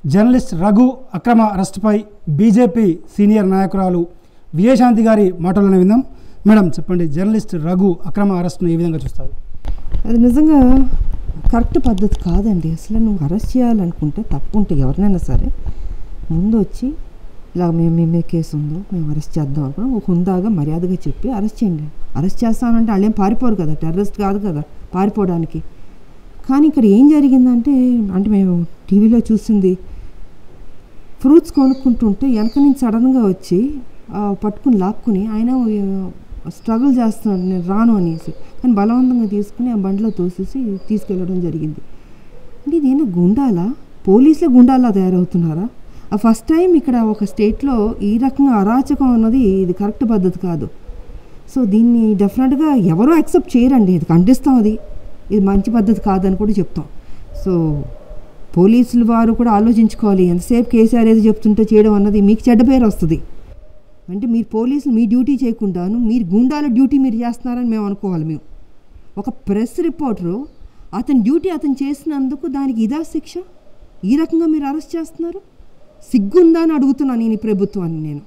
journalist Raghu అక్రమ అరెస్టుపై BJP senior నాయకురాలు విజయశాంతి గారి మాటలను విందాం మేడం చెప్పండి జర్నలిస్ట్ రఘు అక్రమ అరెస్ట్ను ఏ విధంగా చూస్తారు అది నిజంగా కరెక్ట్ పద్ధతి కాదండి అసలు నువ్వు అరెస్ట్ చేయాలనుకుంటే తప్పు ఉంటే ఎవరినైనా సరే ముందు వచ్చి ఇలా మేము మీ మీద కేసు ఉందో మేము అరెస్ట్ చేద్దాం అనుకున్నాం ఒక హుందాగా మర్యాదగా చెప్పి అరెస్ట్ చేయండి అరెస్ట్ చేస్తానంటే వాళ్ళేం పారిపోరు కదా టెర్రరిస్ట్ కాదు కదా పారిపోవడానికి కానీ ఇక్కడ ఏం జరిగిందంటే అంటే మేము టీవీలో చూసింది ఫ్రూట్స్ కొనుక్కుంటుంటే వెనక నుంచి సడన్గా వచ్చి ఆ, పట్టుకుని లాక్కుని ఆయన స్ట్రగుల్ చేస్తున్నాడు నేను రాను అనేసి కానీ బలవంతంగా తీసుకుని ఆ బండిలో తోసేసి తీసుకెళ్ళడం జరిగింది అంటే ఇదేనా గుండాలా పోలీసులే గుండాలా తయారవుతున్నారా ఆ ఫస్ట్ టైం ఇక్కడ ఒక స్టేట్లో ఈ రకంగా అరాచకం అన్నది ఇది కరెక్ట్ పద్ధతి కాదు సో దీన్ని డెఫినెట్గా ఎవరూ యాక్సెప్ట్ చేయరండి ఇది ఖండిస్తాం అది ఇది మంచి పద్ధతి కాదని కూడా చెప్తాం సో పోలీసులు వారు కూడా ఆలోచించుకోవాలి ఎంతసేపు కేసీఆర్ ఏదో చెప్తుంటే చేయడం అన్నది మీకు చెడ్డ పేరు వస్తుంది అంటే మీరు పోలీసులు మీ డ్యూటీ చేయకుండాను మీరు గుండాల డ్యూటీ మీరు చేస్తున్నారని మేము అనుకోవాలి మేము ఒక ప్రెస్ రిపోర్టరు అతని డ్యూటీ అతను చేసినందుకు దానికి ఇదా శిక్ష ఈ రకంగా మీరు అరెస్ట్ చేస్తున్నారు సిగ్గుందా అని అడుగుతున్నాను నేను ఈ ప్రభుత్వాన్ని నేను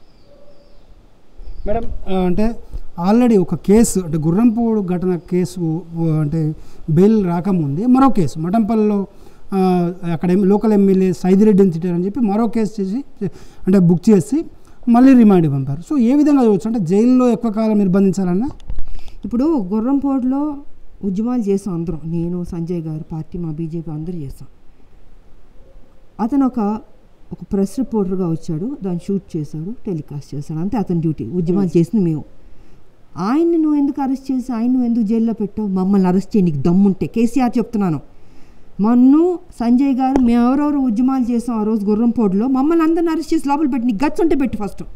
మేడం ఆ, అంటే ఆల్రెడీ ఒక కేసు అంటే గుర్రంపూడి ఘటన కేసు ఓ, అంటే బెయిల్ రాకముందే మరో కేసు మఠంపల్లిలో ఆ, అక్కడ ఎమ్- లోకల్ ఎమ్మెల్యే సైదిరెడ్డిని తిట్టారని చెప్పి మరో కేసు చేసి అంటే బుక్ చేసి మళ్ళీ రిమాండ్ పంపారు సో ఏ విధంగా చూడొచ్చు అంటే జైల్లో ఎక్కువ కాలం నిర్బంధించాలన్నా ఇప్పుడు గుర్రంపోటులో ఉద్యమాలు చేసాం అందరం నేను సంజయ్ గారు పార్టీ మా బీజేపీ అందరూ చేసాం అతను ఒక ఒక ప్రెస్ రిపోర్టర్గా వచ్చాడు దాన్ని షూట్ చేశాడు టెలికాస్ట్ చేశాడు అంతే అతని డ్యూటీ ఉద్యమాలు చేసింది మేము ఆయన్ని నువ్వు ఎందుకు అరెస్ట్ చేసి ఆయన నువ్వు ఎందుకు జైల్లో పెట్టావు మమ్మల్ని అరెస్ట్ చేయి నీకు దమ్ముంటే కేసీఆర్ చెప్తున్నాను మన్ను సంజయ్ గారు మేము ఎవరెవరు ఉద్యమాలు చేసాం ఆ రోజు గుర్రంపోటులో మమ్మల్ని అందరిని అరెస్ట్ చేసి లోపల పెట్టి నీకు గట్స్ ఉంటే పెట్టి ఫస్ట్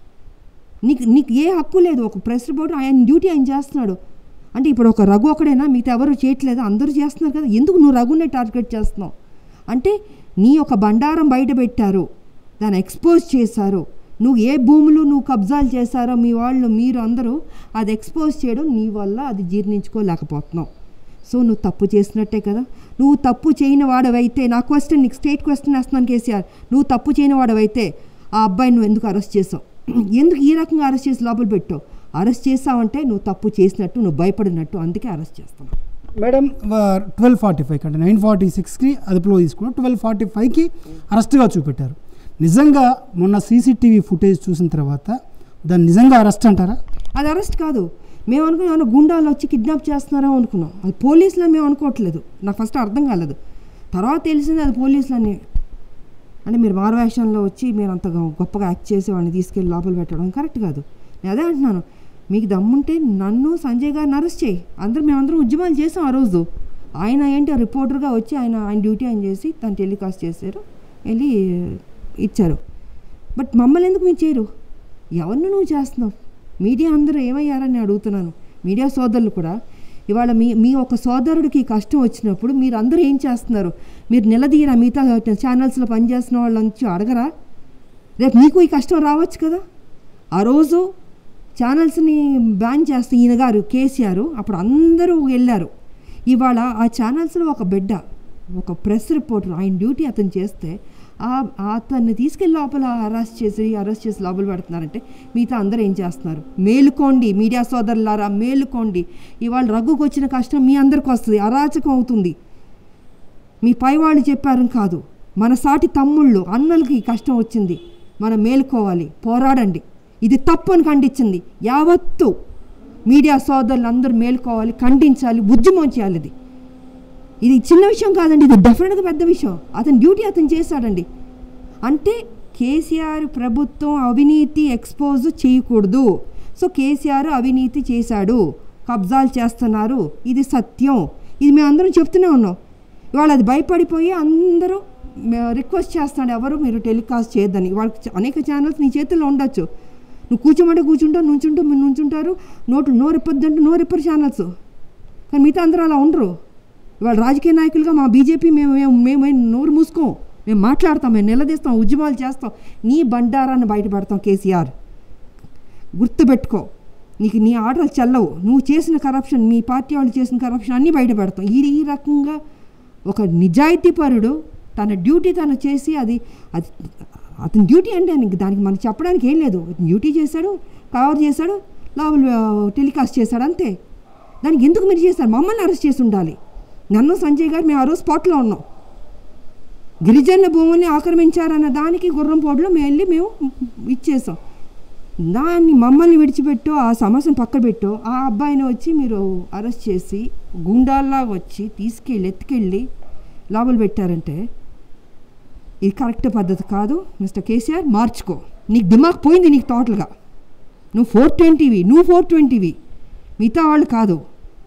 నీకు నీకు ఏ హక్కు లేదు ఒక ప్రెస్ రిపోర్టర్ ఆయన డ్యూటీ ఆయన చేస్తున్నాడు అంటే ఇప్పుడు ఒక రఘు ఒకడేనా మిగతా ఎవరు చేయట్లేదు అందరూ చేస్తున్నారు కదా ఎందుకు నువ్వు రఘునే టార్గెట్ చేస్తున్నావు అంటే నీ ఒక బండారం బయట పెట్టారు దాన్ని ఎక్స్పోజ్ చేశారు నువ్వు ఏ భూములు నువ్వు కబ్జాలు చేశారో మీ వాళ్ళు మీరు అందరూ అది ఎక్స్పోజ్ చేయడం నీ వల్ల అది జీర్ణించుకోలేకపోతున్నావు సో నువ్వు తప్పు చేసినట్టే కదా నువ్వు తప్పు చేయని వాడవైతే నా క్వశ్చన్ నీకు స్టేట్ క్వశ్చన్ వేస్తున్నాను కేసీఆర్ నువ్వు తప్పు చేయని వాడవైతే ఆ అబ్బాయిని నువ్వు ఎందుకు అరెస్ట్ చేసావు ఎందుకు ఈ రకంగా అరెస్ట్ చేసి లోపల పెట్టావు అరెస్ట్ చేసావంటే నువ్వు తప్పు చేసినట్టు నువ్వు భయపడినట్టు అందుకే అరెస్ట్ చేస్తున్నావు మేడం ట్వెల్వ్ ఫార్టీ ఫైవ్కి అంటే నైన్ ఫార్టీ సిక్స్కి అదుపులో తీసుకున్నారు ట్వెల్వ్ ఫార్టీ ఫైవ్కి అరెస్ట్గా చూపెట్టారు నిజంగా మొన్న సీసీటీవీ ఫుటేజ్ చూసిన తర్వాత దాన్ని నిజంగా అరెస్ట్ అంటారా అది అరెస్ట్ కాదు మేము అనుకున్నాం ఏమన్నా గుండాలు వచ్చి కిడ్నాప్ చేస్తున్నారో అనుకున్నాం అది పోలీసులు మేము అనుకోవట్లేదు నాకు ఫస్ట్ అర్థం కాలేదు తర్వాత తెలిసింది అది పోలీసులని అంటే మీరు మారువేషంలో వచ్చి మీరు అంత గొ- గొప్పగా యాక్ట్ చేసి వాడిని తీసుకెళ్ళి లోపల పెట్టడం కరెక్ట్ కాదు నేను అదే అంటున్నాను మీకు దమ్ముంటే నన్ను సంజయ్ గారిని అరెస్ట్ చేయి అందరూ మేమందరం ఉద్యమాలు చేసాం ఆ రోజు ఆయన ఏంటి ఆ రిపోర్టర్గా వచ్చి ఆయన ఆయన డ్యూటీ ఆయన చేసి తను టెలికాస్ట్ చేశారు వెళ్ళి ఇచ్చారు బట్ మమ్మల్ని ఎందుకు మీరు చేయరు ఎవరిని నువ్వు చేస్తున్నావు మీడియా అందరూ ఏమయ్యారని అడుగుతున్నాను మీడియా సోదరులు కూడా ఇవాళ మీ మీ ఒక సోదరుడికి కష్టం వచ్చినప్పుడు మీరు అందరూ ఏం చేస్తున్నారు మీరు నిలదీయరా మిగతా ఛానల్స్లో పనిచేస్తున్న వాళ్ళు నుంచి అడగరా రేపు మీకు ఈ కష్టం రావచ్చు కదా ఆ రోజు ఛానల్స్ని బ్యాన్ చేస్తే ఈయన గారు కేసీఆర్ అప్పుడు అందరూ వెళ్ళారు ఇవాళ ఆ ఛానల్స్లో ఒక బిడ్డ ఒక ప్రెస్ రిపోర్టర్ ఆయన డ్యూటీ అతను చేస్తే ఆ అతన్ని తీసుకెళ్ళి లోపల అరెస్ట్ చేసి అరెస్ట్ చేసి లోపల పెడుతున్నారంటే మిగతా అందరూ ఏం చేస్తున్నారు మేలుకోండి మీడియా సోదరులారా మేలుకోండి ఇవాళ రఘుకు వచ్చిన కష్టం మీ అందరికి వస్తుంది అరాచకం అవుతుంది మీ పైవాళ్ళు చెప్పారని కాదు మన సాటి తమ్ముళ్ళు అన్నలకి ఈ కష్టం వచ్చింది మనం మేలుకోవాలి పోరాడండి ఇది తప్పు అని ఖండించింది యావత్తు మీడియా సోదరులు అందరూ మేలుకోవాలి ఖండించాలి ఉద్యమం చేయాలి ఇది ఇది చిన్న విషయం కాదండి ఇది డెఫినెట్గా పెద్ద విషయం అతని డ్యూటీ అతను చేశాడండి అంటే కేసీఆర్ ప్రభుత్వం అవినీతి ఎక్స్పోజ్ చేయకూడదు సో కేసీఆర్ అవినీతి చేశాడు కబ్జాలు చేస్తున్నారు ఇది సత్యం ఇది మేము అందరం చెప్తూనే ఉన్నాం ఇవాళ అది భయపడిపోయి అందరూ మే- రిక్వెస్ట్ చేస్తాడు ఎవరు మీరు టెలికాస్ట్ చేయొద్దని వాళ్ళకి చ- అనేక ఛానల్స్ నీ చేతుల్లో ఉండొచ్చు నువ్వు కూర్చోమంటే కూర్చుంటావు నుంచుంటూ మీరు నుంచుంటారు నోట్లు నోరెప్పొద్దంటే నోరెప్పరు ఛానల్స్ కానీ మిగతా అందరూ అలా ఉండరు ఇవాళ రాజకీయ నాయకులుగా మా బీజేపీ మేము మేము మేము నోరు మూసుకోం మేము మాట్లాడతాం మేము నిలదీస్తాం ఉద్యమాలు చేస్తాం నీ బండారాన్ని బయటపెడతాం కేసీఆర్ గుర్తుపెట్టుకో నీకు నీ ఆటలు చెల్లవు నువ్వు చేసిన కరప్షన్ మీ పార్టీ వాళ్ళు చేసిన కరప్షన్ అన్నీ బయట పెడతాం ఈ ఈ రకంగా ఒక నిజాయితీపరుడు తన డ్యూటీ తను చేసి అది అది అతని డ్యూటీ అంటే ఇంక దానికి మనకి చెప్పడానికి ఏం లేదు డ్యూటీ చేశాడు కవర్ చేశాడు లోపల టెలికాస్ట్ చేశాడు అంతే దానికి ఎందుకు మీరు చేశారు మమ్మల్ని అరెస్ట్ చేసి ఉండాలి నన్ను సంజయ్ గారు మేము ఆ రోజు స్పాట్లో ఉన్నాం గిరిజనుల భూముల్ని ఆక్రమించారన్న దానికి గుర్రంపోటులో మేము వెళ్ళి మేము ఇచ్చేసాం దాన్ని మమ్మల్ని విడిచిపెట్టో ఆ సమస్యను పక్కన పెట్టో ఆ అబ్బాయిని వచ్చి మీరు అరెస్ట్ చేసి గుండాల్లా వచ్చి తీసుకెళ్ళి ఎత్తుకెళ్ళి లోపల పెట్టారంటే ఇది కరెక్ట్ పద్ధతి కాదు మిస్టర్ కేసీఆర్ మార్చుకో నీకు దిమాగ్ పోయింది నీకు టోటల్గా నువ్వు ఫోర్ ట్వంటీవి నువ్వు ఫోర్ ట్వంటీవి మిగతా వాళ్ళు కాదు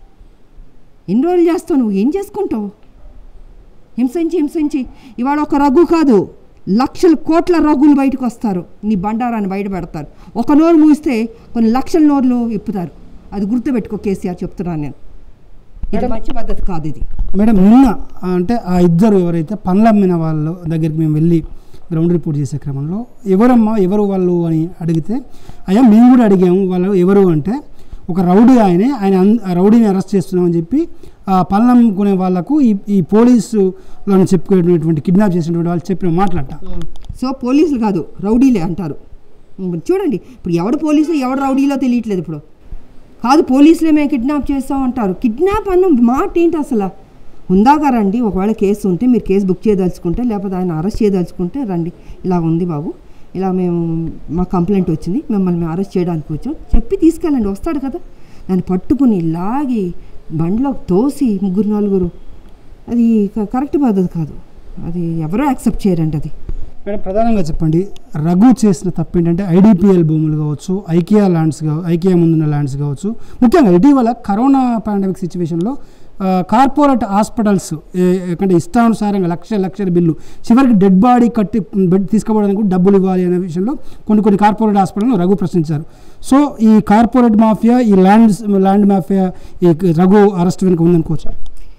ఎన్ని రోజులు చేస్తావు నువ్వు ఏం చేసుకుంటావు హింసించి హింసించి ఇవాళ ఒక రఘు కాదు లక్షల కోట్ల రఘులు బయటకు వస్తారు నీ బండారాన్ని బయట పెడతారు ఒక నోరు మూస్తే కొన్ని లక్షల నోర్లు ఇప్పుతారు అది గుర్తుపెట్టుకో కేసీఆర్ చెప్తున్నాను నేను ఇది మంచి పద్ధతి కాదు ఇది మేడం నిన్న ఆ, అంటే ఆ ఇద్దరు ఎవరైతే పండ్లు అమ్మిన వాళ్ళ దగ్గరికి మేము వెళ్ళి గ్రౌండ్ రిపోర్ట్ చేసే క్రమంలో ఎవరమ్మా ఎవరు వాళ్ళు అని అడిగితే అయ్యా మేము కూడా అడిగాము వాళ్ళు ఎవరు అంటే ఒక రౌడీ ఆయనే ఆయన అన్- ఆ రౌడీని అరెస్ట్ చేస్తున్నామని చెప్పి ఆ పనులు అమ్ముకునే వాళ్ళకు ఈ ఈ పోలీసులను చెప్పుకునేటువంటి కిడ్నాప్ చేసినటువంటి వాళ్ళు చెప్పిన మాట్లాడట సో పోలీసులు కాదు రౌడీలే అంటారు ఉమ్, చూడండి ఇప్పుడు ఎవడు పోలీసు ఎవడు రౌడీలో తెలియట్లేదు ఇప్పుడు కాదు పోలీసులే మేము కిడ్నాప్ చేస్తాం అంటారు కిడ్నాప్ అన్న మాట ఏంటి అసలు ఉందాగా రండి ఒకవేళ కేసు ఉంటే మీరు కేసు బుక్ చేయదలుచుకుంటే లేకపోతే ఆయన అరెస్ట్ చేయదలుచుకుంటే రండి ఇలా ఉంది బాబు ఇలా మేము మా కంప్లైంట్ వచ్చింది మిమ్మల్ని మేము అరెస్ట్ చేయడానికి వచ్చాం చెప్పి తీసుకెళ్ళండి వస్తాడు కదా దాన్ని పట్టుకుని లాగి బండిలో తోసి ముగ్గురు నలుగురు అది క- కరెక్ట్ పద్ధతి కాదు అది ఎవరో యాక్సెప్ట్ చేయరండి అది మేడం ప్రధానంగా చెప్పండి రఘు చేసిన తప్పు ఏంటంటే ఐడిపిఎల్ భూములు కావచ్చు ఐకియా ల్యాండ్స్ కావ ఐకియా ముందున్న ల్యాండ్స్ కావచ్చు ముఖ్యంగా ఇటీవల కరోనా పాండమిక్ సిచ్యువేషన్లో కార్పొరేట్ హాస్పిటల్స్ ఎందుకంటే ఇష్టానుసారంగా లక్ష లక్షల బిల్లు చివరికి డెడ్ బాడీ కట్టి బెడ్ తీసుకుపోవడానికి కూడా డబ్బులు ఇవ్వాలి అనే విషయంలో కొన్ని కొన్ని కార్పొరేట్ హాస్పిటల్ను రఘు ప్రశ్నించారు సో ఈ కార్పొరేట్ మాఫియా ఈ ల్యాండ్స్ ల్యాండ్ మాఫియా ఈ రఘు అరెస్ట్ వెనుక ఉందనుకోవచ్చు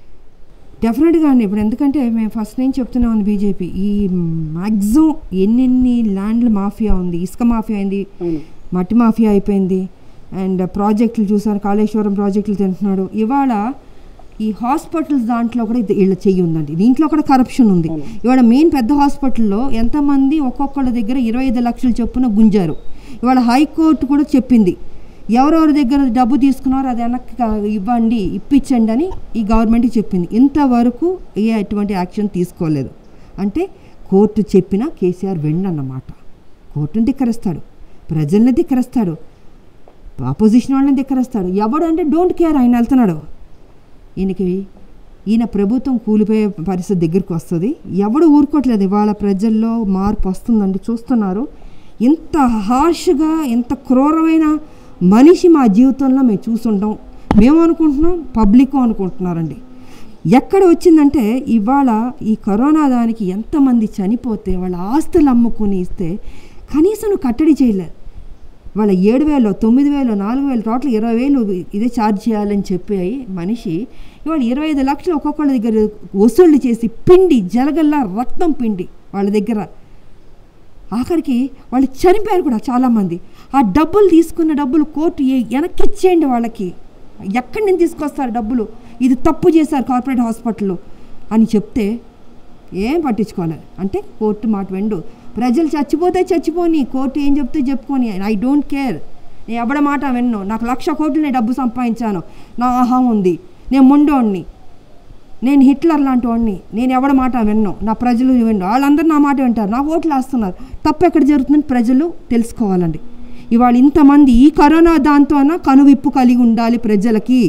డెఫినెట్గా అండి ఇప్పుడు ఎందుకంటే మేము ఫస్ట్ నుంచి చెప్తూనే ఉంది బీజేపీ ఈ మ్యాక్సిమం ఎన్నెన్ని ల్యాండ్ల మాఫియా ఉంది ఇసుక మాఫియా అయింది మట్టి మాఫియా అయిపోయింది అండ్ ప్రాజెక్టులు చూసారు కాళేశ్వరం ప్రాజెక్టులు తింటున్నాడు ఇవాళ ఈ హాస్పిటల్స్ దాంట్లో కూడా ఇది వీళ్ళ చెయ్యి ఉందండి దీంట్లో కూడా కరప్షన్ ఉంది ఇవాళ మెయిన్ పెద్ద హాస్పిటల్లో ఎంతమంది ఒక్కొక్కళ్ళ దగ్గర ఇరవై ఐదు లక్షల చొప్పున గుంజారు ఇవాళ హైకోర్టు కూడా చెప్పింది ఎవరెవరి దగ్గర డబ్బు తీసుకున్నారో అది వెనక్కి కా- ఇవ్వండి ఇప్పించండి అని ఈ గవర్నమెంట్కి చెప్పింది ఇంతవరకు ఏ ఎటువంటి యాక్షన్ తీసుకోలేదు అంటే కోర్టు చెప్పినా కేసీఆర్ వెండన్నమాట కోర్టుని ధిక్కరిస్తాడు ప్రజల్ని ధిక్కరిస్తాడు ఆపోజిషన్ వాళ్ళని ధిక్కరిస్తాడు ఎవడు అంటే డోంట్ కేర్ ఆయన వెళ్తున్నాడు ఈయనకి ఈయన ప్రభుత్వం కూలిపోయే పరిస్థితి దగ్గరికి వస్తుంది ఎవడు ఊరుకోవట్లేదు ఇవాళ ప్రజల్లో మార్పు వస్తుందండి చూస్తున్నారు ఇంత హార్ష్గా ఇంత క్రూరమైన మనిషి మా జీవితంలో మేము చూసుంటాం మేము అనుకుంటున్నాం పబ్లిక్ అనుకుంటున్నారండి ఎక్కడ వచ్చిందంటే ఇవాళ ఈ కరోనా దానికి ఎంతమంది చనిపోతే వాళ్ళ ఆస్తులు అమ్ముకుని ఇస్తే కనీసం నువ్వు కట్టడి చేయలేదు వాళ్ళ ఏడు వేలు తొమ్మిది వేలు నాలుగు వేలు టోటల్ ఇరవై వేలు ఇదే ఛార్జ్ చేయాలని చెప్పి మనిషి ఇవాళ ఇరవై ఐదు లక్షలు ఒక్కొక్కళ్ళ దగ్గర వసూళ్ళు చేసి పిండి జలగల్లా రక్తం పిండి వాళ్ళ దగ్గర ఆఖరికి వాళ్ళు చనిపోయారు కూడా చాలామంది ఆ డబ్బులు తీసుకున్న డబ్బులు కోర్టు ఏ- వెనక్కి ఇచ్చేయండి వాళ్ళకి ఎక్కడి నుంచి తీసుకొస్తారు డబ్బులు ఇది తప్పు చేశారు కార్పొరేట్ హాస్పిటల్లో అని చెప్తే ఏం పట్టించుకోలేదు అంటే కోర్టు మాట వెండు ప్రజలు చచ్చిపోతే చచ్చిపోని కోర్టు ఏం చెప్తే చెప్పుకొని ఐ డోంట్ కేర్ నేను ఎవడ మాట విన్ను నాకు లక్ష కోట్లు నేను డబ్బు సంపాదించాను నా అహం ఉంది నేను మొండోడిని నేను హిట్లర్ లాంటి వాడిని నేను ఎవడ మాట విన్ను నా ప్రజలు విన్ను వాళ్ళందరూ నా మాట వింటారు నా ఓట్లు వేస్తున్నారు తప్పు ఎక్కడ జరుగుతుందని ప్రజలు తెలుసుకోవాలండి ఇవాళ ఇంతమంది ఈ కరోనా దాంతో అన్న కనువిప్పు కలిగి ఉండాలి ప్రజలకి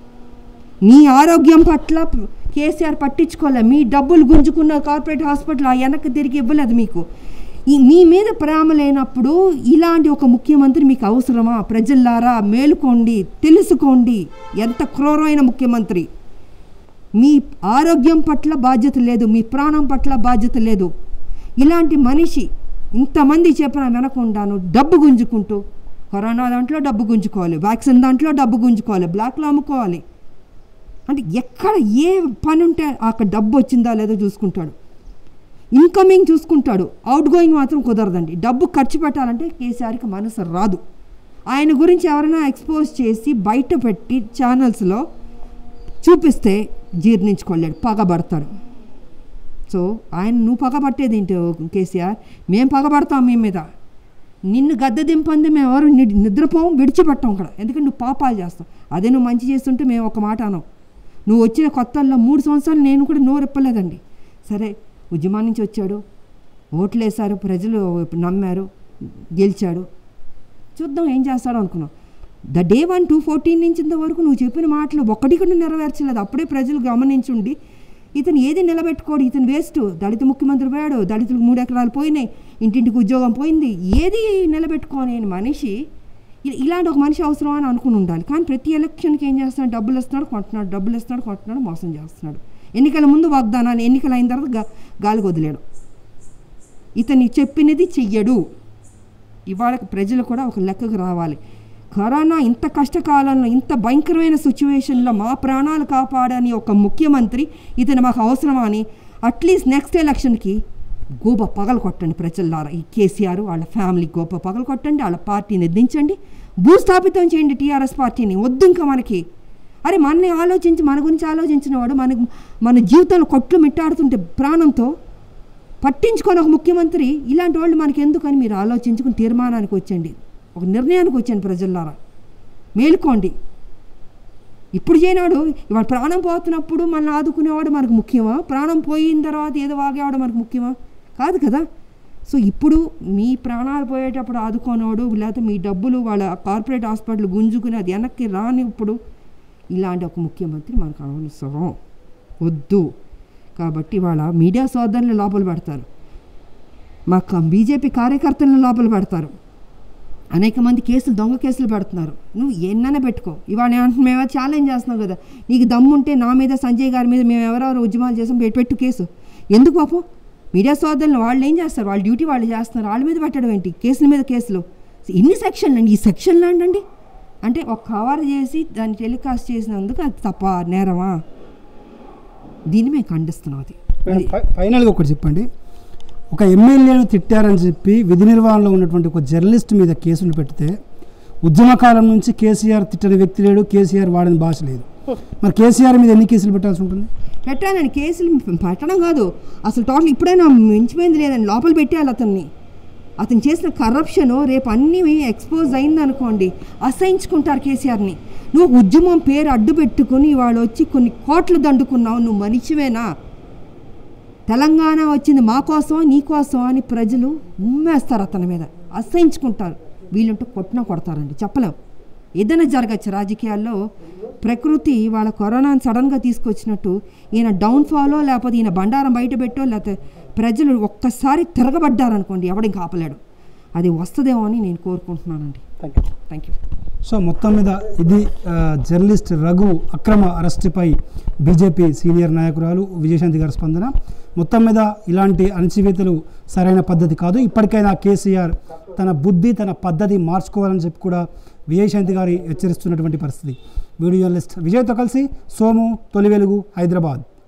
మీ ఆరోగ్యం పట్ల కేసీఆర్ పట్టించుకోలే మీ డబ్బులు గుంజుకున్న కార్పొరేట్ హాస్పిటల్ ఆ వెనక్కి తిరిగి ఇవ్వలేదు మీకు ఈ మీ మీద ప్రేమ లేనప్పుడు ఇలాంటి ఒక ముఖ్యమంత్రి మీకు అవసరమా ప్రజల్లారా మేలుకోండి తెలుసుకోండి ఎంత క్రూరమైన ముఖ్యమంత్రి మీ ఆరోగ్యం పట్ల బాధ్యత లేదు మీ ప్రాణం పట్ల బాధ్యత లేదు ఇలాంటి మనిషి ఇంతమంది చెప్పిన వినకుండాను డబ్బు గుంజుకుంటూ కరోనా దాంట్లో డబ్బు గుంజుకోవాలి వ్యాక్సిన్ దాంట్లో డబ్బు గుంజుకోవాలి బ్లాక్లో అమ్ముకోవాలి అంటే ఎక్కడ ఏ పని ఉంటే అక్కడ డబ్బు వచ్చిందా లేదో చూసుకుంటాడు ఇన్కమింగ్ చూసుకుంటాడు అవుట్ గోయింగ్ మాత్రం కుదరదండి డబ్బు ఖర్చు పెట్టాలంటే కేసీఆర్కి మనసు రాదు ఆయన గురించి ఎవరైనా ఎక్స్పోజ్ చేసి బయట పెట్టి ఛానల్స్లో చూపిస్తే జీర్ణించుకోలేడు పగబడతాడు సో ఆయన నువ్వు పగబట్టేది ఏంటి కేసీఆర్ మేము పగబడతాం మీ మీద నిన్ను గద్దె దింపంది మేము ఎవరు ని- నిద్రపోం విడిచిపెట్టాం ఇక్కడ ఎందుకంటే నువ్వు పాపాలు చేస్తావు అదే నువ్వు మంచి చేస్తుంటే మేము ఒక మాట అనం నువ్వు వచ్చిన కొత్తల్లో మూడు సంవత్సరాలు నేను కూడా నోరెప్పలేదండి సరే ఉద్యమం నుంచి వచ్చాడు ఓట్లు వేశారు ప్రజలు నమ్మారు గెలిచాడు చూద్దాం ఏం చేస్తాడో అనుకున్నాం the day one two fourteen నుంచి ఇంతవరకు నువ్వు చెప్పిన మాటలు ఒక్కటి కూడా నెరవేర్చలేదు అప్పుడే ప్రజలు గమనించుండి ఇతను ఏది నిలబెట్టుకోడు ఇతను వేస్ట్ దళిత ముఖ్యమంత్రి పోయాడు దళితులకు మూడు ఎకరాలు పోయినాయి ఇంటింటికి ఉద్యోగం పోయింది ఏది నిలబెట్టుకోని మనిషి ఇ- ఇలాంటి ఒక మనిషి అవసరం అని అనుకుని ఉండాలి కానీ ప్రతి ఎలక్షన్కి ఏం చేస్తున్నాడు డబ్బులు ఇస్తున్నాడు కొంటున్నాడు డబ్బులు ఇస్తున్నాడు కొంటున్నాడు మోసం చేస్తున్నాడు ఎన్నికల ముందు వాగ్దానాలు ఎన్నికలు అయిన తర్వాత గా గాలికి వదిలేడు ఇతని చెప్పినది చెయ్యడు ఇవాళ ప్రజలు కూడా ఒక లెక్కకు రావాలి కరోనా ఇంత కష్టకాలంలో ఇంత భయంకరమైన సిచ్యువేషన్లో మా ప్రాణాలు కాపాడని ఒక ముఖ్యమంత్రి ఇతను మాకు అవసరమా అని అట్లీస్ట్ నెక్స్ట్ ఎలక్షన్కి గోప పగలు కొట్టండి ప్రజలారా ఈ కేసీఆర్ వాళ్ళ ఫ్యామిలీ గోప పగలు కొట్టండి వాళ్ళ పార్టీని దించండి భూస్థాపితం చేయండి టీఆర్ఎస్ పార్టీని వద్దు ఇంకా మనకి అరే మనని ఆలోచించి మన గురించి ఆలోచించిన వాడు మనకు మన జీవితంలో కొట్లు మిట్టాడుతుంటే ప్రాణంతో పట్టించుకొని ఒక ముఖ్యమంత్రి ఇలాంటి వాళ్ళు మనకి ఎందుకని మీరు ఆలోచించుకుని తీర్మానానికి వచ్చండి ఒక నిర్ణయానికి వచ్చండి ప్రజల్లారా మేలుకోండి ఇప్పుడు చేయనాడు ఇవాళ ప్రాణం పోతున్నప్పుడు మనల్ని ఆదుకునేవాడు మనకు ముఖ్యమా ప్రాణం పోయిన తర్వాత ఏదో వాగేవాడు మనకు ముఖ్యమా కాదు కదా సో ఇప్పుడు మీ ప్రాణాలు పోయేటప్పుడు ఆదుకోనోడు లేకపోతే మీ డబ్బులు వాళ్ళ కార్పొరేట్ హాస్పిటల్ గుంజుకుని అది వెనక్కి రాని ఇప్పుడు ఇలాంటి ఒక ముఖ్యమంత్రి మనకు అవసరం వద్దు కాబట్టి వాళ్ళ మీడియా సోదరులు లోపల పెడతారు మా బీజేపీ కార్యకర్తలను లోపల పెడతారు అనేక మంది కేసులు దొంగ కేసులు పెడుతున్నారు నువ్వు ఎన్నైనా పెట్టుకో ఇవాళ ఏమంటున్నా మేము ఛాలెంజ్ చేస్తున్నాం కదా నీకు దమ్ముంటే నా మీద సంజయ్ గారి మీద మేము ఎవరెవరు ఉద్యమాలు చేసాం పెట్టు పెట్టు కేసు ఎందుకు పాపం మీడియా సోదరులు వాళ్ళు ఏం చేస్తారు వాళ్ళ డ్యూటీ వాళ్ళు చేస్తున్నారు వాళ్ళ మీద పెట్టడం ఏంటి కేసుల మీద కేసులు ఎన్ని సెక్షన్లు అండి ఈ సెక్షన్లు అండి అంటే ఒక కవర్ చేసి దాన్ని టెలికాస్ట్ చేసినందుకు అది తప్ప నేరమా దీన్ని మేము ఖండిస్తున్నాం అది మేడం, ఫై- ఫైనల్గా ఒకటి చెప్పండి ఒక ఎమ్మెల్యేను తిట్టారని చెప్పి విధి నిర్వహణలో ఉన్నటువంటి ఒక జర్నలిస్ట్ మీద కేసులు పెడితే ఉద్యమకాలం నుంచి కేసీఆర్ తిట్టని వ్యక్తి లేడు కేసీఆర్ వాడని భాష లేదు మరి కేసీఆర్ మీద ఎన్ని కేసులు పెట్టాల్సి ఉంటుంది పెట్టానండి కేసులు పెట్టడం కాదు అసలు టోటల్ ఇప్పుడైనా మించిపోయింది లేదండి లోపల పెట్టేయాలి అతన్ని అతను చేసిన కరప్షన్ రేపు అన్నీ ఎక్స్పోజ్ అయిందనుకోండి అసహించుకుంటారు కేసీఆర్ని నువ్వు ఉద్యమం పేరు అడ్డు పెట్టుకుని వాళ్ళు వచ్చి కొన్ని కోట్లు దండుకున్నావు నువ్వు మనిషివేనా తెలంగాణ వచ్చింది మా కోసమా నీ కోసమా అని ప్రజలు ఉమ్మేస్తారు అతని మీద అసహించుకుంటారు వీళ్ళంటూ కొట్టినా కొడతారండి చెప్పలేం ఏదైనా జరగచ్చు రాజకీయాల్లో ప్రకృతి వాళ్ళ కరోనాను సడన్గా తీసుకొచ్చినట్టు ఈయన డౌన్ఫాలో లేకపోతే ఈయన బండారం బయట పెట్టో లేకపోతే ప్రజలు ఒక్కసారి తిరగబడ్డారనుకోండి ఎవడికి ఆపలేడు అది వస్తుందేమో అని నేను కోరుకుంటున్నానండి thank you thank you so మొత్తం మీద ఇది ఆ, జర్నలిస్ట్ రఘు అక్రమ అరెస్టుపై బీజేపీ సీనియర్ నాయకురాలు విజయశాంతి గారి స్పందన మొత్తం మీద ఇలాంటి అణచివేతలు సరైన పద్ధతి కాదు ఇప్పటికైనా కేసీఆర్ తన బుద్ధి తన పద్ధతి మార్చుకోవాలని చెప్పి కూడా విజయశాంతి గారి హెచ్చరిస్తున్నటువంటి పరిస్థితి వీడియో జర్నలిస్ట్ విజయ్తో కలిసి సోము తొలి వెలుగు హైదరాబాద్